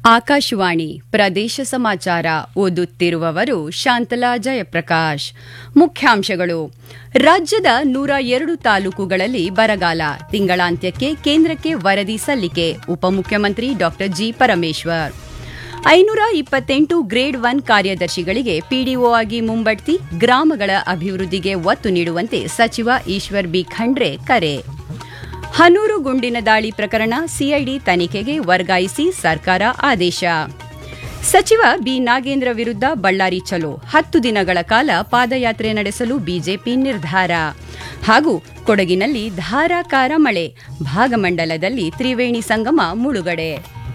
ಆಕಾಶವಾಣಿ ಪ್ರದೇಶ ಸಮಾಚಾರ ಓದುತ್ತಿರುವವರು ಶಾಂತಲಾ ಜಯಪ್ರಕಾಶ್ ಮುಖ್ಯಾಂಶಗಳು ರಾಜ್ಯದ ನೂರ ಎರಡು ತಾಲೂಕುಗಳಲ್ಲಿ ಬರಗಾಲ ತಿಂಗಳಾಂತ್ಯಕ್ಕೆ ಕೇಂದ್ರಕ್ಕೆ ವರದಿ ಸಲ್ಲಿಕೆ ಉಪಮುಖ್ಯಮಂತ್ರಿ ಡಾ ಜಿ ಪರಮೇಶ್ವರ್ ಐನೂರ ಇಪ್ಪತ್ತೆಂಟು ಗ್ರೇಡ್ ಒನ್ ಕಾರ್ಯದರ್ಶಿಗಳಿಗೆ ಪಿಡಿಒ ಆಗಿ ಮುಂಬಡ್ತಿ ಗ್ರಾಮಗಳ ಅಭಿವೃದ್ಧಿಗೆ ಒತ್ತು ನೀಡುವಂತೆ ಸಚಿವ ಈಶ್ವರ್ ಬಿ ಖಂಡ್ರೆ ಕರೆ ಹನೂರು ಗುಂಡಿನ ದಾಳಿ ಪ್ರಕರಣ ಸಿಐಡಿ ತನಿಖೆಗೆ ವರ್ಗಾಯಿಸಿ ಸರ್ಕಾರ ಆದೇಶ ಸಚಿವ ಬಿ ನಾಗೇಂದ್ರ ವಿರುದ್ಧ ಬಳ್ಳಾರಿ ಚಲೋ ಹತ್ತು ದಿನಗಳ ಕಾಲ ಪಾದಯಾತ್ರೆ ನಡೆಸಲು ಬಿಜೆಪಿ ನಿರ್ಧಾರ ಹಾಗೂ ಕೊಡಗಿನಲ್ಲಿ ಧಾರಾಕಾರ ಮಳೆ ಭಾಗಮಂಡಲದಲ್ಲಿ ತ್ರಿವೇಣಿ ಸಂಗಮ ಮುಳುಗಡೆ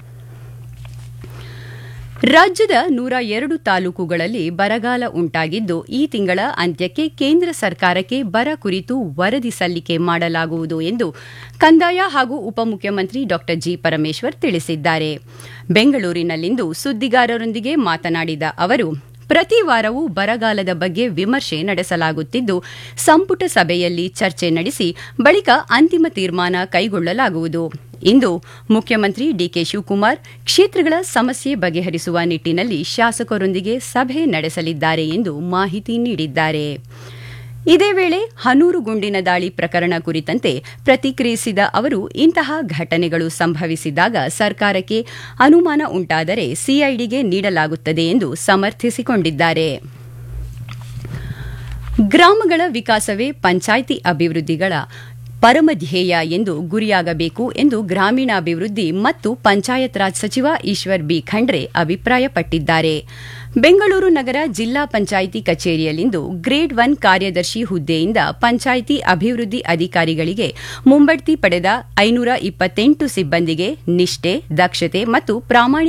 ರಾಜ್ಯದ ನೂರ ಎರಡು ತಾಲೂಕುಗಳಲ್ಲಿ ಬರಗಾಲ ಉಂಟಾಗಿದ್ದು ಈ ತಿಂಗಳ ಅಂತ್ಯಕ್ಕೆ ಕೇಂದ್ರ ಸರ್ಕಾರಕ್ಕೆ ಬರ ಕುರಿತು ವರದಿ ಸಲ್ಲಿಕೆ ಮಾಡಲಾಗುವುದು ಎಂದು ಕಂದಾಯ ಹಾಗೂ ಉಪಮುಖ್ಯಮಂತ್ರಿ ಡಾ ಜಿ ಪರಮೇಶ್ವರ್ ತಿಳಿಸಿದ್ದಾರೆ ಬೆಂಗಳೂರಿನಲ್ಲಿಂದು ಸುದ್ದಿಗಾರರೊಂದಿಗೆ ಮಾತನಾಡಿದ ಅವರು ಪ್ರತಿ ವಾರವೂ ಬರಗಾಲದ ಬಗ್ಗೆ ವಿಮರ್ಶೆ ನಡೆಸಲಾಗುತ್ತಿದ್ದು ಸಂಪುಟ ಸಭೆಯಲ್ಲಿ ಚರ್ಚೆ ನಡೆಸಿ ಬಳಿಕ ಅಂತಿಮ ತೀರ್ಮಾನ ಕೈಗೊಳ್ಳಲಾಗುವುದು ಇಂದು ಮುಖ್ಯಮಂತ್ರಿ ಡಿಕೆ ಶಿವಕುಮಾರ್ ಕ್ಷೇತ್ರಗಳ ಸಮಸ್ಯೆ ಬಗೆಹರಿಸುವ ನಿಟ್ಟಿನಲ್ಲಿ ಶಾಸಕರೊಂದಿಗೆ ಸಭೆ ನಡೆಸಲಿದ್ದಾರೆ ಎಂದು ಮಾಹಿತಿ ನೀಡಿದ್ದಾರೆ ಇದೇ ವೇಳೆ ಹನೂರು ಗುಂಡಿನ ದಾಳಿ ಪ್ರಕರಣ ಕುರಿತಂತೆ ಪ್ರತಿಕ್ರಿಯಿಸಿದ ಅವರು ಇಂತಹ ಘಟನೆಗಳು ಸಂಭವಿಸಿದಾಗ ಸರ್ಕಾರಕ್ಕೆ ಅನುಮಾನ ಉಂಟಾದರೆ ಸಿಐಡಿಗೆ ನೀಡಲಾಗುತ್ತದೆ ಎಂದು ಸಮರ್ಥಿಸಿಕೊಂಡಿದ್ದಾರೆ ಗ್ರಾಮಗಳ ವಿಕಾಸವೇ ಪಂಚಾಯಿತಿ ಅಭಿವೃದ್ಧಿಗಳ ಪರಮಧ್ಯೇಯ ಎಂದು ಗುರಿಯಾಗಬೇಕು ಎಂದು ಗ್ರಾಮೀಣಾಭಿವೃದ್ಧಿ ಮತ್ತು ಪಂಚಾಯತ್ ರಾಜ್ ಸಚಿವ ಈಶ್ವರ್ ಬಿ ಖಂಡ್ರೆ ಅಭಿಪ್ರಾಯಪಟ್ಟಿದ್ದಾರೆ ಬೆಂಗಳೂರು ನಗರ ಜಿಲ್ಲಾ ಪಂಚಾಯಿತಿ ಕಚೇರಿಯಲ್ಲಿಂದು ಗ್ರೇಡ್ ಒನ್ ಕಾರ್ಯದರ್ಶಿ ಹುದ್ದೆಯಿಂದ ಪಂಚಾಯಿತಿ ಅಭಿವೃದ್ಧಿ ಅಧಿಕಾರಿಗಳಿಗೆ ಮುಂಬಡ್ತಿ ಪಡೆದ ಐನೂರ ಇಪ್ಪತ್ತೆಂಟು ಸಿಬ್ಬಂದಿಗೆ ನಿಷ್ಠೆ ದಕ್ಷತೆ ಮತ್ತು ಪ್ರಾಮಾಣಿಕ